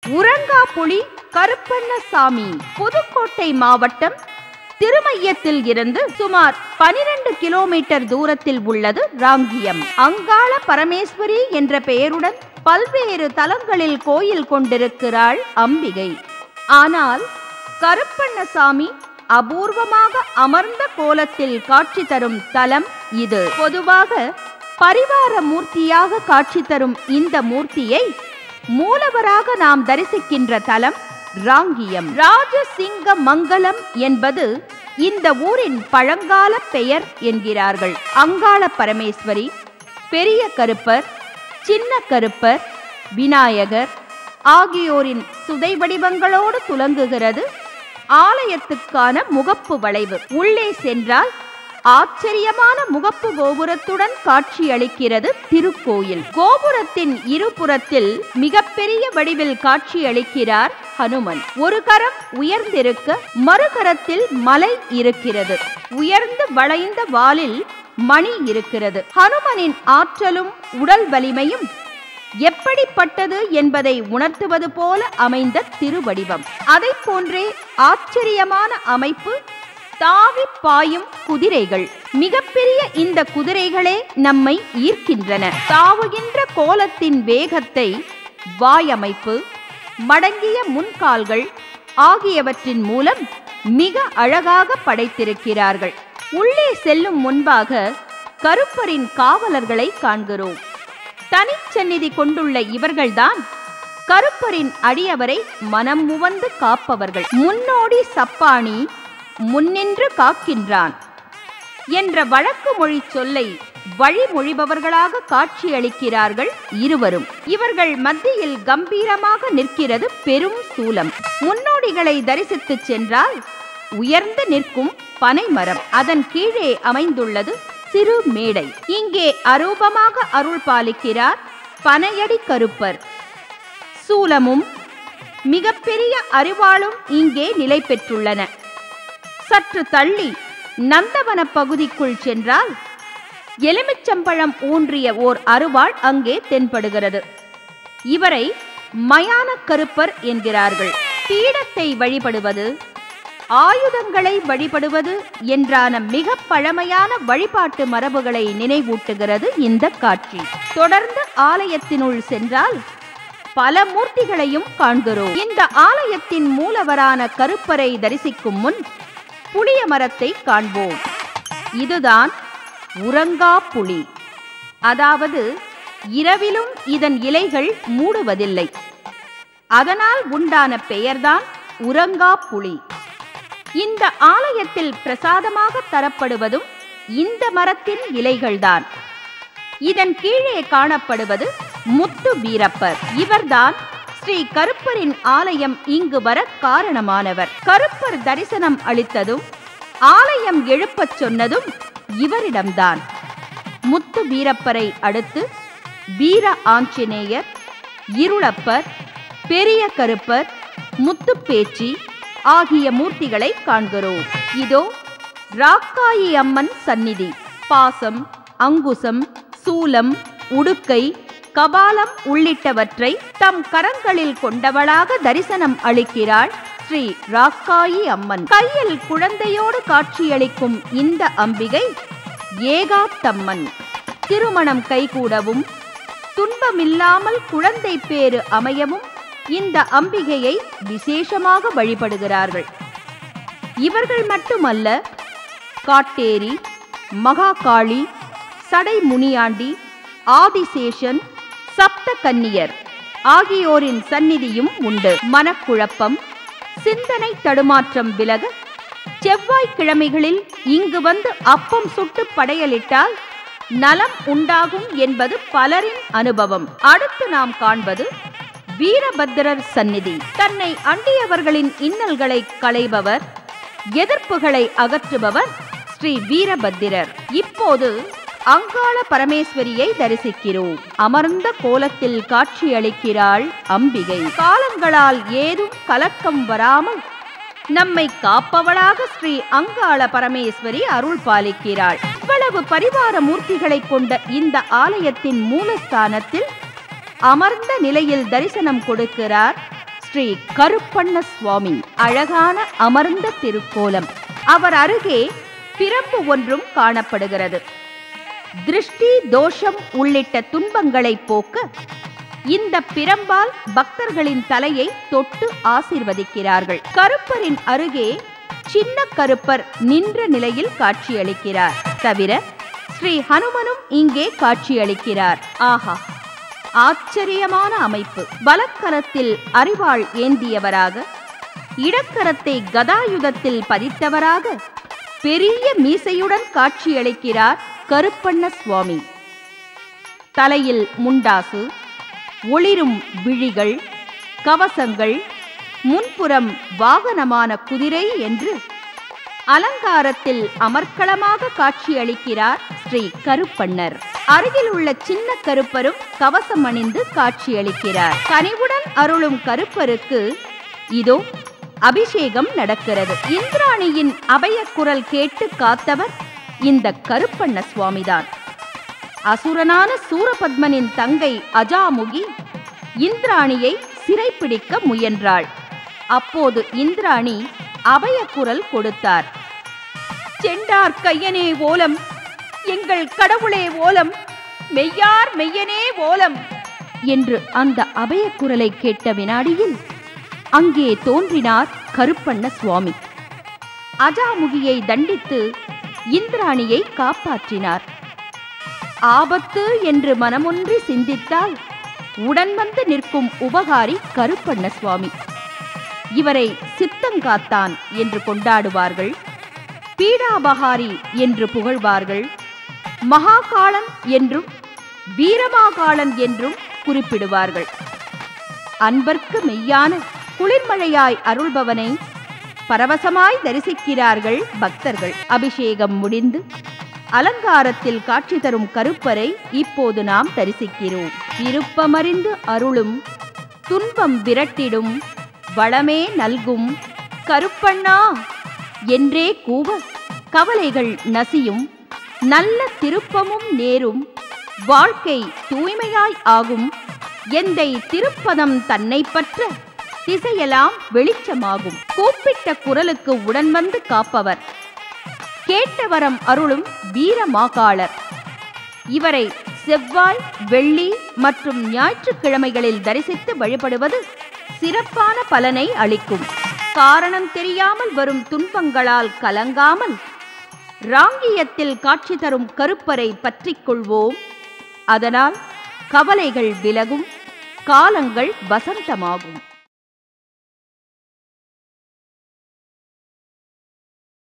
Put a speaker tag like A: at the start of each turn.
A: உரங்காப்புலி கருப்பண்ணசாமி புதுக்கோட்டை மாவட்டம் திருமையத்தில் இருந்து சுமார் 12 கிலோமீட்டர் தூரத்தில் உள்ளது ராங்கியம் அங்காள பரமேஸ்வரி என்ற பெயருடன் பல்வேறு தலங்களில் கோயில் கொண்டிருக்கிறாள் அம்பிகை ஆனால் கருப்பண்ணசாமி அபூர்வமாக அமர்ந்த கோலத்தில் காட்சி தரும் தலம் இது பொதுவாக பரிவார மூர்த்தியாக காட்சி தரும் இந்த மூர்த்தியை மூலவராக நாம் தரிசிக்கின்ற தலம் ராங்கியம் ராஜசிங்க மங்கலம் என்பது இந்த ஊரின் பழங்கால பெயர் என்கிறார்கள் அங்காள பரமேஸ்வரி பெரிய கருப்பர் சின்ன கருப்பர் விநாயகர் ஆகியோரின் சுதை வடிவங்களோடு துலங்குகிறது ஆலயத்துக்கான முகப்பு வளைவு உள்ளே சென்றால் ஆச்சரியமான முகப்பு கோபுரத்துடன் காட்சியளிக்கிறது திருக்கோயில் கோபுரத்தின் இருபுறத்தில் மிகப்பெரிய வடிவில் காட்சியளிக்கிறார் ஹனுமன் ஒரு கரம் உயர்ந்திருக்க மறுகரத்தில் மலை இருக்கிறது உயர்ந்து வளைந்த வாலில் மணி இருக்கிறது ஹனுமனின் ஆற்றலும் உடல் வலிமையும் எப்படிப்பட்டது என்பதை உணர்த்துவது போல அமைந்த திருவடிவம் அதை போன்றே ஆச்சரியமான அமைப்பு தாவி பாயும் குதிரைகள் மிகப்பெரிய இந்த குதிரைகளே நம்மை ஈர்க்கின்றன தாவுகின்ற கோலத்தின் வேகத்தை வாயமைப்பு மடங்கிய முன்கால்கள் ஆகியவற்றின் மூலம் மிக அழகாக படைத்திருக்கிறார்கள் உள்ளே செல்லும் முன்பாக கருப்பரின் காவலர்களை காண்கிறோம் தனிச்சந்நிதி கொண்டுள்ள இவர்கள்தான் கருப்பரின் அடியவரை மனம் முவந்து காப்பவர்கள் முன்னோடி சப்பாணி முன்னின்று காக்கின்றான் என்ற வழக்கு மொழி சொல்லை வழிமொழிபவர்களாக காட்சியளிக்கிறார்கள் இருவரும் இவர்கள் மத்தியில் கம்பீரமாக நிற்கிறது பெரும் சூலம் முன்னோடிகளை தரிசித்துச் சென்றால் உயர்ந்து நிற்கும் பனைமரம் அதன் கீழே அமைந்துள்ளது சிறு மேடை இங்கே அரூபமாக அருள் பாலிக்கிறார் பனையடி கருப்பர் சூலமும் மிகப்பெரிய அரிவாளும் இங்கே நிலை பெற்றுள்ளன சற்று தள்ளி நந்தவன பகுதிக்குள் சென்றால் எலுமிச்சம்பழம் ஊன்றிய ஓர் அருவாள் அங்கே தென்படுகிறது இவரை மயான கருப்பர் என்கிறார்கள் பீடத்தை வழிபடுவது ஆயுதங்களை வழிபடுவது என்றான மிக பழமையான வழிபாட்டு மரபுகளை நினைவூட்டுகிறது இந்த காட்சி தொடர்ந்து ஆலயத்தினுள் சென்றால் பல மூர்த்திகளையும் காண்கிறோம் இந்த ஆலயத்தின் மூலவரான கருப்பரை தரிசிக்கும் முன் புளிய மரத்தை காண்போம் இதுதான் உறங்கா புலி அதாவது இரவிலும் இதன் இலைகள் மூடுவதில்லை அதனால் உண்டான பெயர்தான் உறங்கா புலி இந்த ஆலயத்தில் பிரசாதமாக தரப்படுவதும் இந்த மரத்தின் இலைகள்தான் இதன் கீழே காணப்படுவது முத்து வீரப்பர் இவர்தான் ஸ்ரீ கருப்பரின் ஆலயம் இங்கு வர காரணமானவர் கருப்பர் தரிசனம் அளித்ததும் ஆலயம் எழுப்பச் சொன்னதும் இவரிடம்தான் முத்து வீரப்பரை அடுத்து வீர ஆஞ்சநேயர் இருளப்பர் பெரிய கருப்பர் முத்துப்பேச்சி ஆகிய மூர்த்திகளை காண்கிறோம் இதோ ராக்காயி அம்மன் சந்நிதி பாசம் அங்குசம் சூலம் உடுக்கை கபாலம் உள்ளிட்டவற்றை தம் கரங்களில் கொண்டவளாக தரிசனம் அளிக்கிறாள் ஸ்ரீ ராக்காயி அம்மன் கையில் குழந்தையோடு காட்சியளிக்கும் இந்த அம்பிகை ஏகாத்தம்மன் திருமணம் கைகூடவும் துன்பமில்லாமல் குழந்தை பேறு அமையவும் இந்த அம்பிகையை விசேஷமாக வழிபடுகிறார்கள் இவர்கள் மட்டுமல்ல காட்டேரி மகாகாளி சடை முனியாண்டி ஆதிசேஷன் சப்த கன்னியர் ஆகியோரின் சந்நிதியும் உண்டு மனக்குழப்பம் சிந்தனை தடுமாற்றம் விலக செவ்வாய்க்கிழமைகளில் இங்கு வந்து அப்பம் சுட்டு படையலிட்டால் நலம் உண்டாகும் என்பது பலரின் அனுபவம் அடுத்து நாம் காண்பது வீரபத்திரர் சந்நிதி தன்னை அண்டியவர்களின் இன்னல்களை களைபவர் எதிர்ப்புகளை அகற்றுபவர் ஸ்ரீ வீரபத்திரர் இப்போது அங்காள பரமேஸ்வரியை தரிசிக்கிறோம் அமர்ந்த கோலத்தில் காட்சியளிக்கிறாள் அம்பிகை காலங்களால் ஏதும் கலக்கம் வராமல் நம்மை காப்பவளாக ஸ்ரீ அங்காள பரமேஸ்வரி அருள் பாலிக்கிறாள் இவ்வளவு பரிவார மூர்த்திகளை கொண்ட இந்த ஆலயத்தின் மூலஸ்தானத்தில் அமர்ந்த நிலையில் தரிசனம் கொடுக்கிறார் ஸ்ரீ கருப்பண்ண சுவாமி அழகான அமர்ந்த திருக்கோலம் அவர் அருகே பிரம்பு ஒன்றும் காணப்படுகிறது திருஷ்டி தோஷம் உள்ளிட்ட துன்பங்களை போக்க இந்த பிரம்பால் பக்தர்களின் தலையை தொட்டு ஆசிர்வதிக்கிறார்கள் கருப்பரின் அருகே சின்ன கருப்பர் நின்ற நிலையில் காட்சியளிக்கிறார் தவிர ஸ்ரீ ஹனுமனும் இங்கே காட்சியளிக்கிறார் ஆஹா ஆச்சரியமான அமைப்பு வலக்கரத்தில் அறிவாள் ஏந்தியவராக இடக்கரத்தை கதாயுதத்தில் பதித்தவராக பெரிய மீசையுடன் காட்சியளிக்கிறார் கருப்பண்ண சுவாமி தலையில் முண்டாசு ஒளிரும் விழிகள் கவசங்கள் முன்புறம் வாகனமான குதிரை என்று அலங்காரத்தில் அமர்க்களமாக காட்சியளிக்கிறார் ஸ்ரீ கருப்பண்ணர் அருகில் உள்ள சின்ன கருப்பரும் கவசம் அணிந்து காட்சியளிக்கிறார் கனிவுடன் அருளும் கருப்பருக்கு இதோ அபிஷேகம் நடக்கிறது இந்திராணியின் அபய குரல் கேட்டு காத்தவர் இந்த கருப்பண்ண சுவாமிதான் அசுரனான சூரபத்மனின் தங்கை அஜாமுகி இந்திராணியை சிறைப்பிடிக்க முயன்றாள் அப்போது இந்திராணி அபய குரல் கொடுத்தார் செண்டார் கையனே ஓலம் எங்கள் கடவுளே ஓலம் மெய்யார் மெய்யனே ஓலம் என்று அந்த அபய குரலை கேட்ட வினாடியில் அங்கே தோன்றினார் கருப்பண்ண சுவாமி அஜாமுகியை தண்டித்து இந்திராணியை காப்பாற்றினார் ஆபத்து என்று மனமொன்றி சிந்தித்தால் உடன் வந்து நிற்கும் உபகாரி கருப்பண்ண சுவாமி இவரை சித்தங்காத்தான் என்று கொண்டாடுவார்கள் பீடாபகாரி என்று புகழ்வார்கள் மகாகாளன் என்றும் வீரமாகாளன் என்றும் குறிப்பிடுவார்கள் அன்பர்க்கு மெய்யான குளிர்மழையாய் அருள்பவனை பரவசமாய் தரிசிக்கிறார்கள் பக்தர்கள் அபிஷேகம் முடிந்து அலங்காரத்தில் காட்சி தரும் கருப்பரை இப்போது நாம் தரிசிக்கிறோம் விருப்பமறிந்து அருளும் துன்பம் விரட்டிடும் வளமே நல்கும் கருப்பண்ணா என்றே கூவ கவலைகள் நசியும் நல்ல திருப்பமும் நேரும் வாழ்க்கை தூய்மையாய் ஆகும் எந்தை திருப்பதம் தன்னை பற்ற திசையெல்லாம் வெளிச்சமாகும் கூப்பிட்ட குரலுக்கு உடன் வந்து காப்பவர் கேட்டவரம் அருளும் வீரமாகாளர் இவரை செவ்வாய் வெள்ளி மற்றும் ஞாயிற்றுக்கிழமைகளில் தரிசித்து வழிபடுவது சிறப்பான பலனை அளிக்கும் காரணம் தெரியாமல் வரும் துன்பங்களால் கலங்காமல் ராங்கியத்தில் காட்சி தரும் கருப்பரை பற்றிக் கொள்வோம் அதனால் கவலைகள் விலகும் காலங்கள் வசந்தமாகும்